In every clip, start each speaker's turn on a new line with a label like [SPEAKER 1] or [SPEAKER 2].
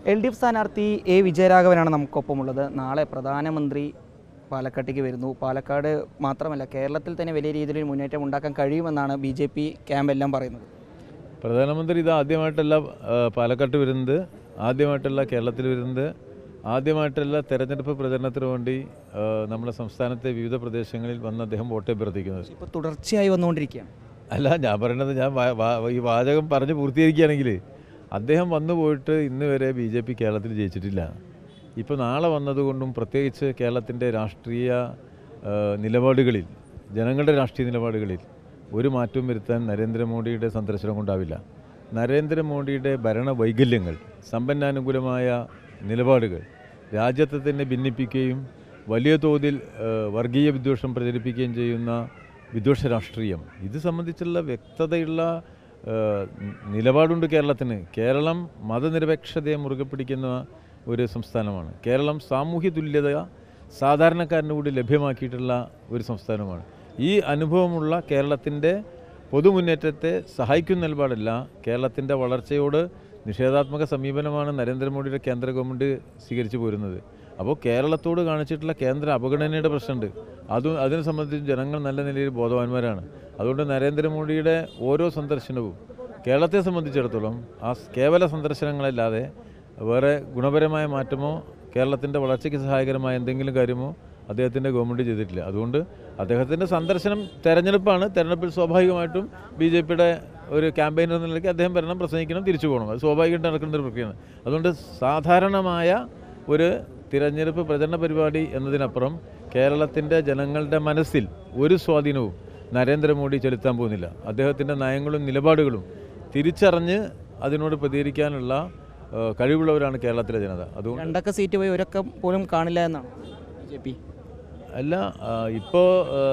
[SPEAKER 1] L D F സ്ഥാനാർത്ഥി A വിജയരാഘവനാണ് നമുക്കൊപ്പമുള്ളത് നാളെ പ്രധാനമന്ത്രി പാലക്കാട്ടേക്ക് വരുന്നു പാലക്കാട് മാത്രമല്ല കേരളത്തിൽ തന്നെ വലിയ രീതിയിൽ മുന്നേറ്റം ഉണ്ടാക്കാൻ കഴിയുമെന്നാണ് ബി ജെ പി ക്യാമ്പെല്ലാം പറയുന്നത്
[SPEAKER 2] പ്രധാനമന്ത്രി ഇത് ആദ്യമായിട്ടല്ല ആ, പാലക്കാട്ട് വരുന്നത് ആദ്യമായിട്ടല്ല കേരളത്തിൽ വരുന്നത് ആദ്യമായിട്ടല്ല തെരഞ്ഞെടുപ്പ് പ്രചരണത്തിന് വേണ്ടി ആ, നമ്മുടെ സംസ്ഥാനത്തെ വിവിധ പ്രദേശങ്ങളിൽ വന്ന് അദ്ദേഹം വോട്ട് അഭ്യർത്ഥിക്കുന്നത്
[SPEAKER 1] ഇപ്പോൾ തുടർച്ചയായി വന്നുകൊണ്ടിരിക്കുകയാണ്
[SPEAKER 2] അല്ല ഞാൻ പറയുന്നത് ഞാൻ വാ- വാ- ഈ വാചകം പറഞ്ഞ് പൂർത്തീകരിക്കുകയാണെങ്കിൽ അദ്ദേഹം വന്നു പോയിട്ട് ഇന്ന് വരെ ബി ജെ പി കേരളത്തിൽ ജയിച്ചിട്ടില്ല ഇപ്പോൾ നാളെ വന്നതുകൊണ്ടും പ്രത്യേകിച്ച് കേരളത്തിൻ്റെ രാഷ്ട്രീയ ആ, നിലപാടുകളിൽ ജനങ്ങളുടെ രാഷ്ട്രീയ നിലപാടുകളിൽ ഒരു മാറ്റവും വരുത്താൻ നരേന്ദ്രമോദിയുടെ സന്ദർശനം കൊണ്ടാവില്ല നരേന്ദ്രമോദിയുടെ ഭരണ വൈകല്യങ്ങൾ സമ്പന്നാനുകൂലമായ നിലപാടുകൾ രാജ്യത്തെ തന്നെ ഭിന്നിപ്പിക്കുകയും വലിയ തോതിൽ ആ, വർഗീയ വിദ്വേഷം പ്രചരിപ്പിക്കുകയും ചെയ്യുന്ന വിദ്വേഷ രാഷ്ട്രീയം ഇത് സംബന്ധിച്ചുള്ള വ്യക്തതയുള്ള ആ, നിലപാടുണ്ട് കേരളത്തിന് കേരളം മതനിരപേക്ഷതയെ മുറുകെ പിടിക്കുന്ന ഒരു സംസ്ഥാനമാണ് കേരളം സാമൂഹ്യ തുല്യത സാധാരണക്കാരന് കൂടി ലഭ്യമാക്കിയിട്ടുള്ള ഒരു സംസ്ഥാനമാണ് ഈ അനുഭവമുള്ള കേരളത്തിൻ്റെ പൊതുമുന്നേറ്റത്തെ സഹായിക്കുന്ന നിലപാടല്ല കേരളത്തിൻ്റെ വളർച്ചയോട് നിഷേധാത്മക സമീപനമാണ് നരേന്ദ്രമോദിയുടെ കേന്ദ്ര ഗവൺമെൻറ് സ്വീകരിച്ചു പോരുന്നത് അപ്പോൾ കേരളത്തോട് കാണിച്ചിട്ടുള്ള കേന്ദ്ര അവഗണനയുടെ പ്രശ്നമുണ്ട് അതും അതിനെ സംബന്ധിച്ച് ജനങ്ങൾ നല്ല നിലയിൽ ബോധവാന്മാരാണ് അതുകൊണ്ട് നരേന്ദ്രമോദിയുടെ ഓരോ സന്ദർശനവും കേരളത്തെ സംബന്ധിച്ചിടത്തോളം ആ സ് കേവല സന്ദർശനങ്ങളല്ലാതെ വേറെ ഗുണപരമായ മാറ്റമോ കേരളത്തിൻ്റെ വളർച്ചയ്ക്ക് സഹായകരമായ എന്തെങ്കിലും കാര്യമോ അദ്ദേഹത്തിൻ്റെ ഗവൺമെൻറ് ചെയ്തിട്ടില്ല അതുകൊണ്ട് അദ്ദേഹത്തിൻ്റെ സന്ദർശനം തെരഞ്ഞെടുപ്പാണ് തെരഞ്ഞെടുപ്പിൽ സ്വാഭാവികമായിട്ടും ബി ജെ പിയുടെ ഒരു ക്യാമ്പയിനർ എന്ന നിലയ്ക്ക് അദ്ദേഹം വരണം പ്രസംഗിക്കണം തിരിച്ചു പോകണം അത് സ്വാഭാവികമായിട്ട് നടക്കുന്ന ഒരു പ്രക്രിയയാണ് അതുകൊണ്ട് സാധാരണമായ ഒരു തിരഞ്ഞെടുപ്പ് പ്രചരണ പരിപാടി എന്നതിനപ്പുറം കേരളത്തിൻ്റെ ജനങ്ങളുടെ മനസ്സിൽ ഒരു സ്വാധീനവും നരേന്ദ്രമോദി ചെലുത്താൻ പോകുന്നില്ല അദ്ദേഹത്തിൻ്റെ നയങ്ങളും നിലപാടുകളും തിരിച്ചറിഞ്ഞ് അതിനോട് പ്രതികരിക്കാനുള്ള ആ, കഴിവുള്ളവരാണ് കേരളത്തിലെ ജനത അതുകൊണ്ട്
[SPEAKER 1] രണ്ടക്ക സീറ്റ് പോയി ഒരക്കം പോലും കാണില്ല എന്നാണ് ബി ജെ പി
[SPEAKER 2] അല്ല ഇപ്പോൾ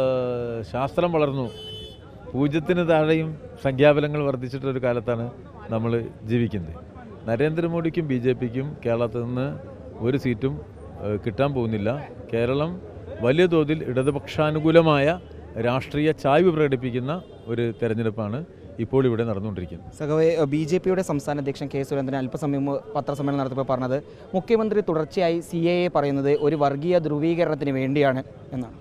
[SPEAKER 2] ശാസ്ത്രം വളർന്നു പൂജ്യത്തിന് താഴെയും സംഖ്യാബലങ്ങൾ വർദ്ധിച്ചിട്ടൊരു കാലത്താണ് നമ്മൾ ജീവിക്കുന്നത് നരേന്ദ്രമോദിക്കും ബി ജെ പിക്കും കേരളത്തിൽ നിന്ന് ഒരു സീറ്റും ആ, കിട്ടാൻ പോകുന്നില്ല കേരളം വലിയ തോതിൽ ഇടതുപക്ഷാനുകൂലമായ രാഷ്ട്രീയ ചായ്വ് പ്രകടിപ്പിക്കുന്ന ഒരു തെരഞ്ഞെടുപ്പാണ് ഇപ്പോൾ ഇവിടെ നടന്നുകൊണ്ടിരിക്കുന്നത്
[SPEAKER 1] സഖവെ ബി ജെ പിയുടെ സംസ്ഥാന അധ്യക്ഷൻ കെ സുരേന്ദ്രൻ അല്പസമയം മുമ്പ് പത്രസമ്മേളനം നടത്തിയപ്പോൾ പറഞ്ഞത് മുഖ്യമന്ത്രി തുടർച്ചയായി സി എ എ പറയുന്നത് ഒരു വർഗീയ ധ്രുവീകരണത്തിന് വേണ്ടിയാണ് എന്നാണ്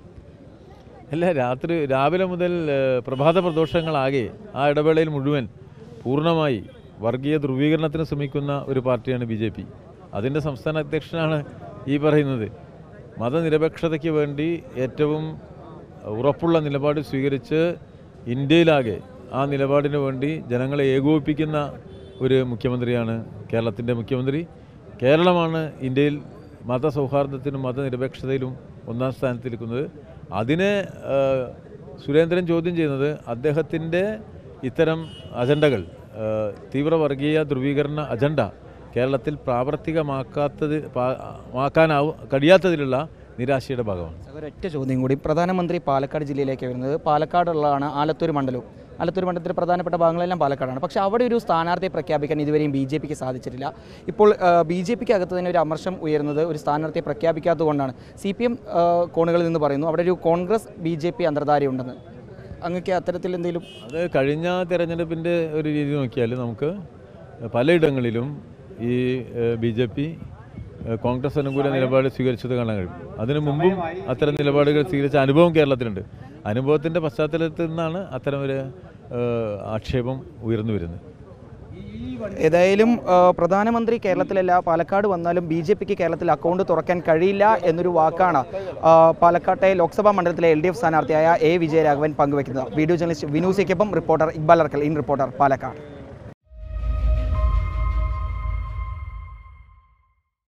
[SPEAKER 2] അല്ല രാത്രി രാവിലെ മുതൽ ഏഹ്, പ്രഭാത പ്രദോഷങ്ങളാകെ ആ ഇടവേളയിൽ മുഴുവൻ പൂർണ്ണമായി വർഗീയ ധ്രുവീകരണത്തിന് ശ്രമിക്കുന്ന ഒരു പാർട്ടിയാണ് ബി ജെ പി അതിൻ്റെ സംസ്ഥാന അധ്യക്ഷനാണ് ഈ പറയുന്നത് മതനിരപേക്ഷതയ്ക്ക് വേണ്ടി ഏറ്റവും ഉറപ്പുള്ള നിലപാട് സ്വീകരിച്ച് ഇന്ത്യയിലാകെ ആ നിലപാടിന് വേണ്ടി ജനങ്ങളെ ഏകോപിപ്പിക്കുന്ന ഒരു മുഖ്യമന്ത്രിയാണ് കേരളത്തിൻ്റെ മുഖ്യമന്ത്രി കേരളമാണ് ഇന്ത്യയിൽ മതസൗഹാർദ്ദത്തിനും മതനിരപേക്ഷതയിലും ഒന്നാം സ്ഥാനത്തിരിക്കുന്നത് അതിനെ ആ, സുരേന്ദ്രൻ ചോദ്യം ചെയ്യുന്നത് അദ്ദേഹത്തിൻ്റെ ഇത്തരം അജണ്ടകൾ ആ, തീവ്ര വർഗീയ ധ്രുവീകരണ അജണ്ട കേരളത്തിൽ പ്രാവർത്തികമാക്കാത്തത് പാ- മാക്കാനാവും കഴിയാത്തതിലുള്ള നിരാശയുടെ ഭാഗമാണ്
[SPEAKER 1] ഒരൊറ്റ ചോദ്യം കൂടി പ്രധാനമന്ത്രി പാലക്കാട് ജില്ലയിലേക്ക് വരുന്നത് പാലക്കാടുള്ളതാണ് ആലത്തൂർ മണ്ഡലവും ആലത്തൂർ മണ്ഡലത്തിലെ പ്രധാനപ്പെട്ട ഭാഗങ്ങളെല്ലാം പാലക്കാടാണ് പക്ഷേ അവിടെ ഒരു സ്ഥാനാർത്ഥിയെ പ്രഖ്യാപിക്കാൻ ഇതുവരെയും ബി ജെ പിക്ക് സാധിച്ചിട്ടില്ല ഇപ്പോൾ ബി ജെ പിക്ക് അകത്ത് തന്നെ ഒരു അമർഷം ഉയരുന്നത് ഒരു സ്ഥാനാർത്ഥിയെ പ്രഖ്യാപിക്കാത്തതുകൊണ്ടാണ് സി പി എം കോണുകളിൽ നിന്ന് പറയുന്നു അവിടെ ഒരു കോൺഗ്രസ് ബി ജെ പി അന്തർധാരയുണ്ടെന്ന് അങ്ങക്ക് അത്തരത്തിൽ എന്തെങ്കിലും
[SPEAKER 2] അത് കഴിഞ്ഞ തെരഞ്ഞെടുപ്പിൻ്റെ ഒരു രീതി നോക്കിയാൽ നമുക്ക് പലയിടങ്ങളിലും ഈ ബി ജെ പി കോൺഗ്രസ് അനുകൂല നിലപാട് സ്വീകരിച്ചത് കാണാൻ കഴിയും അതിനു മുമ്പും അത്തരം നിലപാടുകൾ സ്വീകരിച്ച അനുഭവം കേരളത്തിലുണ്ട് അനുഭവത്തിൻ്റെ പശ്ചാത്തലത്തിൽ നിന്നാണ് അത്തരം ഒരു ഏഹ്, ആക്ഷേപം ഉയർന്നു വരുന്നത്
[SPEAKER 1] ഏതായാലും ആ, പ്രധാനമന്ത്രി കേരളത്തിലല്ല പാലക്കാട് വന്നാലും ബി ജെ പിക്ക് കേരളത്തിൽ അക്കൗണ്ട് തുറക്കാൻ കഴിയില്ല എന്നൊരു വാക്കാണ് ആ, പാലക്കാട്ടെ ലോക്സഭാ മണ്ഡലത്തിലെ എൽ ഡി എഫ് സ്ഥാനാർത്ഥിയായ എ വിജയരാഘവൻ പങ്കുവയ്ക്കുന്നത് വീഡിയോ ജേർണലിസ്റ്റ് വിനൂസിക്കൊപ്പം reporter Iqbal Arkal in reporter Palakkad